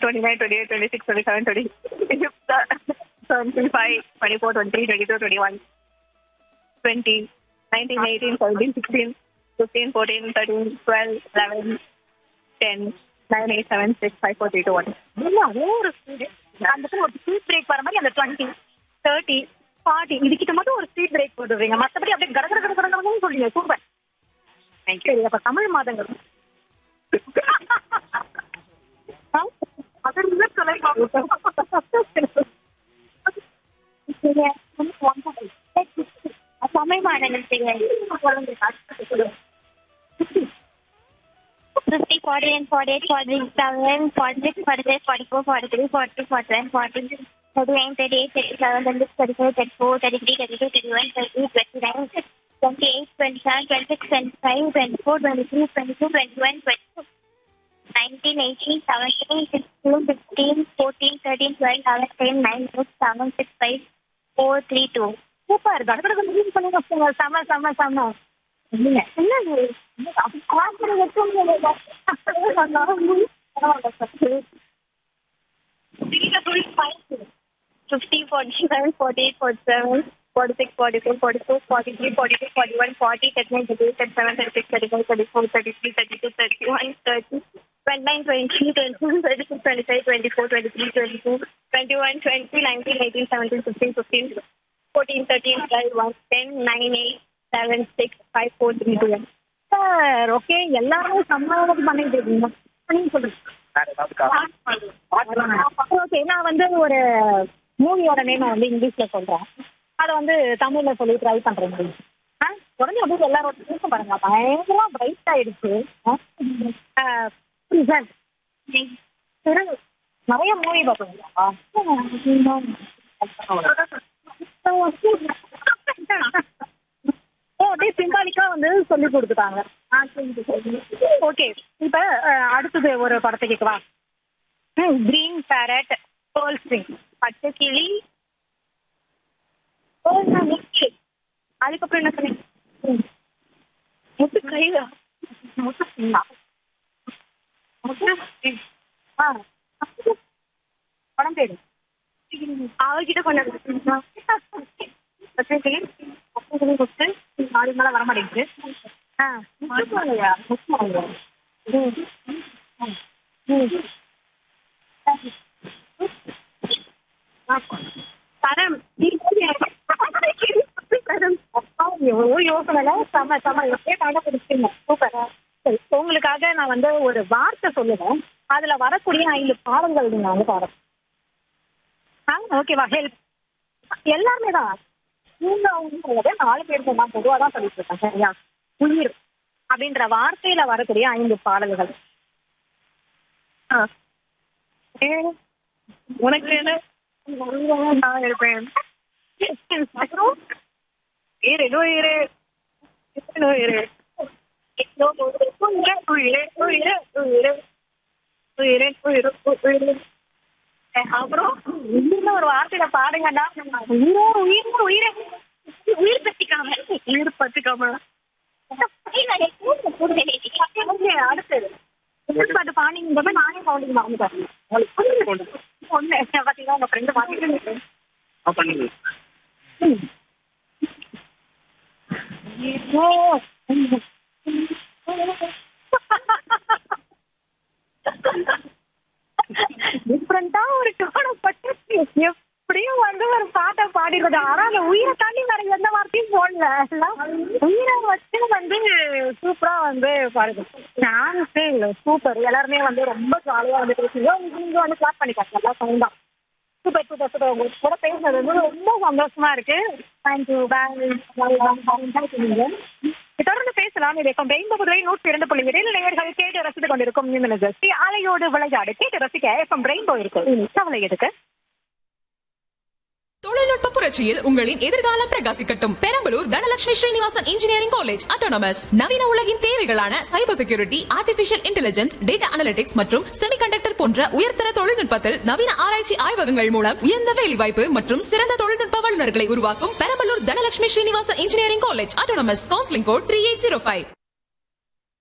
Twenty nine twenty eight twenty six twenty seven twenty twenty five twenty four twenty three twenty two twenty one twenty nineteen eighteen seventeen sixteen fifteen fourteen thirteen twelve eleven ten nine eight seven six five four three two one இல்ல அதே ஒரு speed. அந்த இடத்துல ஒரு speed break வர மாதிரி அந்த twenty thirty forty இதுக்கிட்ட மட்டும் ஒரு ஸ்பீட் பிரேக் போட்டுருவீங்க மத்தபடி அப்படியே கர கர கர கரன்னு சொல்லுங்க சூப்பர் சரி அப்ப தமிழ் மாதங்கள் ஆ? அது இல்ல தமிழ் மாதங்கள் தெரியாது fifty forty nine forty eight forty seven forty six forty five forty four forty three forty forty seven forty thirty nine thirty eight thirty seven thirty six thirty five thirty four thirty three thirty two thirty one thirty twenty nine twenty eight twenty seven twenty six twenty five twenty four twenty three twenty two twenty one twenty two nineteen eighteen seventeen sixteen fifteen fourteen thirteen twelve eleven ten nine six seven six five four three two super கட கட கட பண்ணுங்க போங்க. செம செம செம இல்ல என்னது அது பாக்குறது fifty, forty-seven, forty-eight, forty-seven, forty-six, forty-four, forty-two, forty-three, forty-two, forty-one, forty, thirty-nine, thirty-eight, thirty-seven, thirty-six, thirty-five, thirty-four, thirty-three, thirty-two, thirty-one, thirty, twenty-nine, twenty, twenty-one, twenty-two, twenty-five, twenty-four, twenty-three, twenty-two, twenty-one, twenty, nineteen, eighteen, seventeen, fifteen, fifteen, fourteen, thirteen, twelve, one, ten, nine, eight, seven, six, five, four, three, two, one. Sir okay எல்லாருமே சம்மதம் பண்ணிட்டு இருக்கீங்க நீங்க சொல்லுங்க okay நான் வந்து ஒரு மூவியோட நேம் வந்து இங்கிலீஷ்ல சொல்றேன் அதை வந்து தமிழ்ல சொல்லி ட்ரை பண்றேன் please. ஆ உடனே அப்படியே எல்லாரோட பேச பாருங்க பயங்கரமா பிரைட் ஆயிடுச்சு ஆ, சார் சரி, நிறைய மூவி பார்ப்பீங்களா ஓ அப்படியே சிம்பாலிக்கா வந்து சொல்லி கொடுத்துட்டாங்க ஓகே இப்ப அஹ், அடுத்தது ஒரு படத்தை கேட்கவா ம் கிரீன் பேரட் பேர்ல் ஸ்ட்ரிங் பச்சை கிளி அதுக்கப்புறம் என்ன சொன்னீங்க ம். முத்து கைதா முத்து சிங்கா முத்து சிங். ஆ படம் பேரு அவர்கிட்ட கொண்டாந்து பச்சை கிளி பச்சை கிளி முத்து ஆறு மேல வர மாட்டேங்குது ஆ முத்து மாலையா முத்து மாலையா ம் ம். ம் தரம் தரம் அப்பா எவ்வளோ யோசனை செம செம எப்படியே கண்டுபிடிச்சிங்க சூப்பர் சரி உங்களுக்காக நான் வந்து ஒரு வார்த்தை சொல்லுவேன் அதுல வரக்கூடிய ஐந்து பாடங்கள் நீங்க வந்து பாடம் ஆ ஓகேவா ஹெல்ப் எல்லாருமே தான் நீங்க அவங்க நாலு பேருக்கு நான் பொதுவாக தான் சொல்லிட்டு இருக்கேன் சரியா உயிர் அப்படின்ற வார்த்தையில வரக்கூடிய ஐந்து பாடல்கள் ஆ உனக்கு என்ன நான் இருப்பேன் அப்புறம் ஏறு நோயிரு நோயிரு உயிரே உயிரே உயிரே உயிரே உயிரே உயிரு உயிரு அப்புறம் உயிர்னு ஒரு வார்த்தையில பாடுங்கடா உயிரே உயிர் உயிரே உயிர் பத்திக்காம உயிர் பத்திக்காம ஓகே, அடுத்தது உயிர் பாட்டு பாண்டிங்க நானே கவுண்டிங் மறந்துட்டேன் ஒண்ணு பாத்தீங்கன்னா உங்க ஃப்ரெண்டு மாத்திட்டு பண்ணுங்க டிஃப்ரெண்டா ஒரு காணப்பட்டு எப்படியும் வந்து ஒரு பாட்டை பாடிடுறது ஆனா அந்த உயிரை தாண்டி வேற எந்த வார்த்தையும் போடல எல்லாம் உயிரை வச்சு வந்து சூப்பரா வந்து பாடுது சான்ஸே இல்லை சூப்பர் எல்லாருமே வந்து ரொம்ப ஜாலியா வந்து பேசுங்க நீங்க வந்து கிளாஸ் பண்ணிக்காங்க நல்லா சவுண்டா சூப்பர் சூப்பர் சூப்பர் உங்க கூட பேசுனது வந்து ரொம்ப சந்தோஷமா இருக்கு தேங்க்யூ தொடர்ந்து பேசலாம் இது எஃப்எம் ரெயின்போ புதுவை நூற்றி இரண்டு புள்ளி இரண்டு நேயர்கள் கேட்டு ரசித்துக் கொண்டிருக்கும் நிமிடம் அலையோடு விளையாடு கேட்டு ரசிக்க எஃப்எம் ரெயின்போ இருக்கு இனி கவலை எதுக்கு தொழில்நுட்ப புரட்சியில் உங்களின் எதிர்காலம் பிரகாசிக்கட்டும் Perambalur Dhanalakshmi Srinivasan engineering college autonomous நவீன உலகின் தேவைகளான cyber security artificial intelligence data analytics மற்றும் செமிகண்டக்டர் போன்ற உயர்தர தொழில்நுட்பத்தில் நவீன ஆராய்ச்சி ஆய்வகங்கள் மூலம் உயர்ந்த வேலைவாய்ப்பு மற்றும் சிறந்த தொழில்நுட்ப வல்லுநர்களை உருவாக்கும் Perambalur Dhanalakshmi Srinivasan engineering college autonomous counselling code three eight zero five